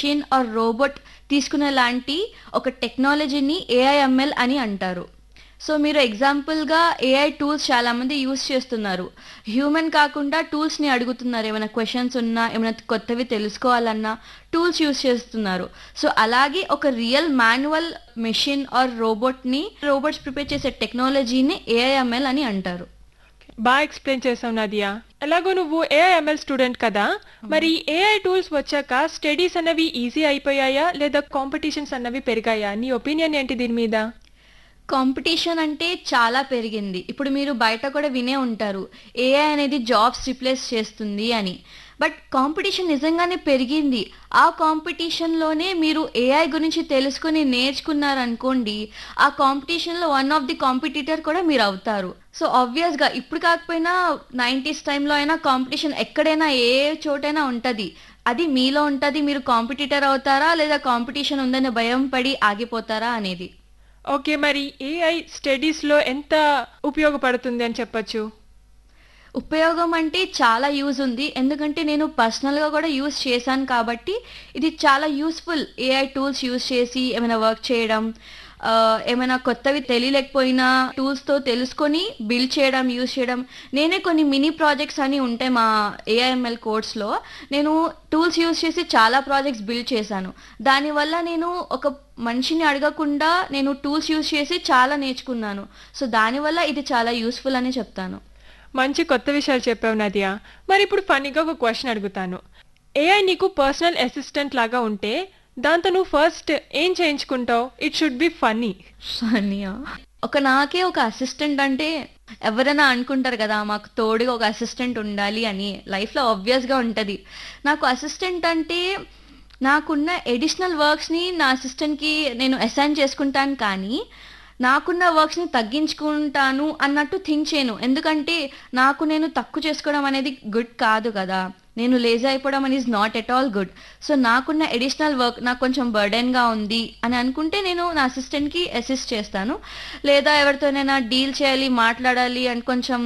machine are robot తీసుకునే లాంటి ఒక టెక్నాలజీని ఏఐఎంఎల్ అని అంటారు సో మీరు ఎగ్జాంపుల్గా ఏఐ టూల్స్ చాలామంది యూస్ చేస్తున్నారు హ్యూమన్ కాకుండా టూల్స్ని అడుగుతున్నారు ఏమైనా క్వశ్చన్స్ ఉన్నా ఏమైనా కొత్తవి తెలుసుకోవాలన్నా టూల్స్ యూస్ చేస్తున్నారు సో అలాగే ఒక రియల్ మాన్యువల్ మెషిన్ ఆర్ రోబోట్ని రోబోట్స్ ప్రిపేర్ చేసే టెక్నాలజీని ఏఐఎంఎల్ అని అంటారు బాగా ఎక్స్ప్లెయిన్ చేసావు నదియా ఎలాగో నువ్వు ఏఐఎంఎల్ స్టూడెంట్ కదా మరి ఏఐ టూల్స్ వచ్చాక స్టడీస్ అన్నవి ఈజీ అయిపోయాయా లేదా కాంపిటీషన్స్ అన్నవి పెరిగాయా నీ ఒపీనియన్ ఏంటి దీని మీద కాంపిటీషన్ అంటే చాలా పెరిగింది ఇప్పుడు మీరు బయట కూడా వినే ఉంటారు ఏఐ అనేది జాబ్స్ రిప్లేస్ చేస్తుంది అని బట్ కాంపిటీషన్ నిజంగానే పెరిగింది ఆ కాంపిటీషన్లోనే మీరు ఏఐ గురించి తెలుసుకుని నేర్చుకున్నారనుకోండి ఆ కాంపిటీషన్లో వన్ ఆఫ్ ది కాంపిటీటర్ కూడా మీరు అవుతారు సో ఆబ్వియస్గా ఇప్పుడు కాకపోయినా నైంటీస్ టైంలో అయినా కాంపిటీషన్ ఎక్కడైనా ఏ చోటైనా ఉంటుంది అది మీలో ఉంటుంది మీరు కాంపిటీటర్ అవుతారా లేదా కాంపిటీషన్ ఉందనే భయం పడి ఆగిపోతారా అనేది ఓకే మరి ఏఐ స్టడీస్లో ఎంత ఉపయోగపడుతుంది అని చెప్పొచ్చు ఉపయోగం అంటే చాలా యూజ్ ఉంది ఎందుకంటే నేను పర్సనల్గా కూడా యూజ్ చేశాను కాబట్టి ఇది చాలా యూస్ఫుల్ ఏఐ టూల్స్ యూజ్ చేసి ఏమైనా వర్క్ చేయడం ఆ, ఏమైనా కొత్తవి తెలియలేకపోయినా టూల్స్తో తెలుసుకొని బిల్డ్ చేయడం యూజ్ చేయడం నేనే కొన్ని మినీ ప్రాజెక్ట్స్ అని ఉంటాయి మా ఏఐఎంఎల్ కోర్స్లో నేను టూల్స్ యూజ్ చేసి చాలా ప్రాజెక్ట్స్ బిల్డ్ చేశాను దానివల్ల నేను ఒక మనిషిని అడగకుండా నేను టూల్స్ యూజ్ చేసి చాలా నేర్చుకున్నాను సో దానివల్ల ఇది చాలా యూస్ఫుల్ అని చెప్తాను మంచి కొత్త విషయాలు చెప్పావు నదియా మరి ఇప్పుడు ఫన్నీగా ఒక క్వశ్చన్ అడుగుతాను ఏఐ నీకు పర్సనల్ అసిస్టెంట్ లాగా ఉంటే దాంతో నువ్వు ఫస్ట్ ఏం చేయించుకుంటావు ఇట్ షుడ్ బి ఫన్నీ ఫనియా ఒక నాకే ఒక అసిస్టెంట్ అంటే ఎవరైనా అనుకుంటారు కదా మాకు తోడుగా ఒక అసిస్టెంట్ ఉండాలి అని లైఫ్లో ఆబ్వియస్గా ఉంటుంది నాకు అసిస్టెంట్ అంటే నాకున్న ఎడిషనల్ వర్క్స్ని నా అసిస్టెంట్కి నేను అసైన్ చేసుకుంటాను కానీ నాకున్న వర్క్స్ని తగ్గించుకుంటాను అన్నట్టు థింక్ చేయను ఎందుకంటే నాకు నేను తక్కువ చేసుకోవడం అనేది గుడ్ కాదు కదా నేను లేజీ అయిపోవడం అనేది not at all good so నాకున్న ఎడిషనల్ వర్క్ నాకు కొంచెం బర్డెన్గా ఉంది అని అనుకుంటే నేను నా అసిస్టెంట్కి అసిస్ట్ చేస్తాను లేదా ఎవరితోనైనా డీల్ చేయాలి మాట్లాడాలి అని కొంచెం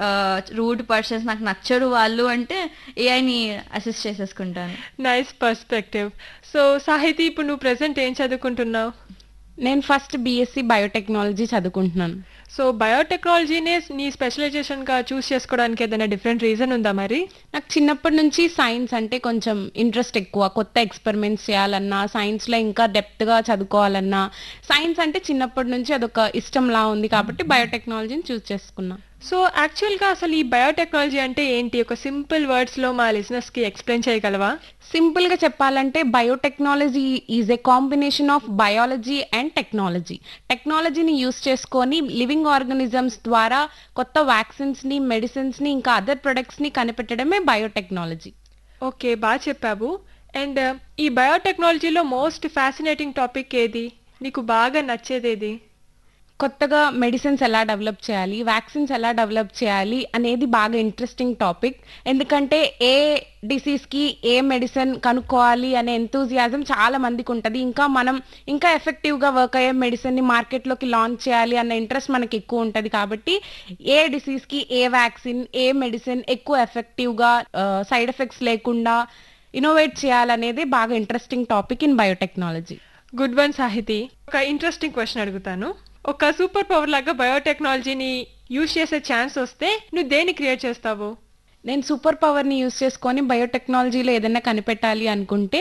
రూడ్ పర్సన్స్ నాకు నచ్చరు వాళ్ళు అంటే ఏఐని అసిస్ట్ చేసేసుకుంటాను నైస్ పర్స్పెక్టివ్ సో సాహితీ ఇప్పుడు నువ్వు ప్రెసెంట్ ఏం చదువుకుంటున్నావు నేను ఫస్ట్ బీఎస్సీ బయోటెక్నాలజీ చదువుకుంటున్నాను సో బయోటెక్నాలజీనే నీ స్పెషలైజేషన్గా చూస్ చేసుకోవడానికి ఏదైనా డిఫరెంట్ రీజన్ ఉందా మరి నాకు చిన్నప్పటి నుంచి సైన్స్ అంటే కొంచెం ఇంట్రెస్ట్ ఎక్కువ కొత్త ఎక్స్పెరిమెంట్స్ చేయాలన్నా సైన్స్లో ఇంకా డెప్త్గా చదువుకోవాలన్నా సైన్స్ అంటే చిన్నప్పటి నుంచి అదొక ఇష్టంలా ఉంది కాబట్టి బయోటెక్నాలజీని చూస్ చేసుకున్నా సో యాక్చువల్గా అసలు ఈ బయోటెక్నాలజీ అంటే ఏంటి ఒక సింపుల్ వర్డ్స్లో మా లిజినెస్కి ఎక్స్ప్లెయిన్ చేయగలవా సింపుల్గా చెప్పాలంటే biotechnology is a combination of biology and technology టెక్నాలజీని యూస్ చేసుకొని లివింగ్ ఆర్గనిజమ్స్ ద్వారా కొత్త వ్యాక్సిన్స్ని మెడిసిన్స్ని ఇంకా అదర్ ప్రొడక్ట్స్ని కనిపెట్టడమే బయోటెక్నాలజీ ఓకే బాగా చెప్పావు అండ్ ఈ బయోటెక్నాలజీలో మోస్ట్ ఫ్యాసినేటింగ్ టాపిక్ ఏది నీకు బాగా నచ్చేది ఏది కొత్తగా మెడిసిన్స్ ఎలా డెవలప్ చేయాలి వ్యాక్సిన్స్ ఎలా డెవలప్ చేయాలి అనేది బాగా ఇంట్రెస్టింగ్ టాపిక్ ఎందుకంటే ఏ డిసీజ్కి ఏ మెడిసిన్ కనుక్కోవాలి అనే ఎంతూజియాజం చాలా మందికి ఉంటుంది ఇంకా మనం ఇంకా ఎఫెక్టివ్గా వర్క్ అయ్యే మెడిసిన్ని మార్కెట్లోకి లాంచ్ చేయాలి అన్న ఇంట్రెస్ట్ మనకి ఎక్కువ ఉంటుంది కాబట్టి ఏ డిసీజ్కి ఏ వ్యాక్సిన్ ఏ మెడిసిన్ ఎక్కువ ఎఫెక్టివ్గా సైడ్ ఎఫెక్ట్స్ లేకుండా ఇన్నోవేట్ చేయాలనేది బాగా interesting topic in biotechnology good one Sahithi ఒక ఇంట్రెస్టింగ్ క్వశ్చన్ అడుగుతాను ఒక సూపర్ పవర్ లాగా బయోటెక్నాలజీని యూజ్ చేసే ఛాన్స్ వస్తే నువ్వు దేన్ని క్రియేట్ చేస్తావు నేను సూపర్ పవర్ని యూస్ చేసుకొని బయోటెక్నాలజీలో ఏదైనా కనిపెట్టాలి అనుకుంటే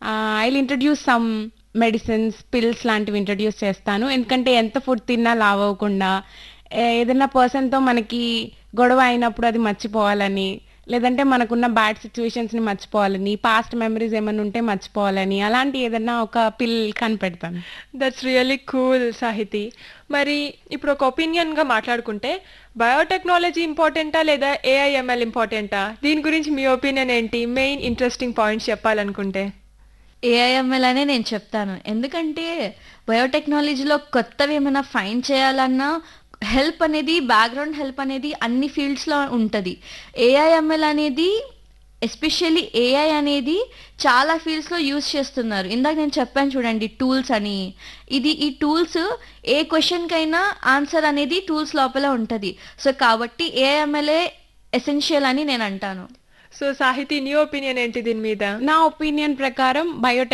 I introduce some medicines pills లాంటివి ఇంట్రడ్యూస్ చేస్తాను ఎందుకంటే ఎంత ఫుడ్ తిన్నా లావ్ అవ్వకుండా ఏ- ఏదైనా పర్సన్తో మనకి గొడవ అయినప్పుడు అది మర్చిపోవాలని లేదంటే మనకున్న బ్యాడ్ సిచ్యువేషన్స్ని మర్చిపోవాలని పాస్ట్ మెమరీస్ ఏమైనా ఉంటే మర్చిపోవాలని అలాంటి ఏదైనా ఒక పిల్ కనిపెడతాను దట్స్ రియల్లీ కూల్ సాహితి మరి ఇప్పుడు ఒక ఒపీనియన్గా మాట్లాడుకుంటే బయోటెక్నాలజీ ఇంపార్టెంటా లేదా ఏఐఎంఎల్ ఇంపార్టెంటా దీని గురించి మీ ఒపీనియన్ ఏంటి మెయిన్ ఇంట్రెస్టింగ్ పాయింట్స్ చెప్పాలనుకుంటే ఏఐఎంఎల్ అనే నేను చెప్తాను ఎందుకంటే బయోటెక్నాలజీలో కొత్తవి ఏమైనా ఫైండ్ చేయాలన్నా హెల్ప్ అనేది బ్యాక్గ్రౌండ్ హెల్ప్ అనేది అన్ని ఫీల్డ్స్లో ఉంటుంది ఏఐఎంఎల్ అనేది ఎస్పెషల్లీ ఏఐ అనేది చాలా ఫీల్డ్స్లో యూజ్ చేస్తున్నారు ఇందాక నేను చెప్పాను చూడండి టూల్స్ అని ఇది ఈ టూల్స్ ఏ క్వశ్చన్కైనా ఆన్సర్ అనేది టూల్స్ లోపల ఉంటుంది సో కాబట్టి ఏఐఎంఎల్ఏ ఎసెన్షియల్ అని నేను అంటాను సో సాహితి నీ ఒపీనియన్ ఏంటి దీని మీద నా ఒపీనియన్ ప్రకారం బయోటెక్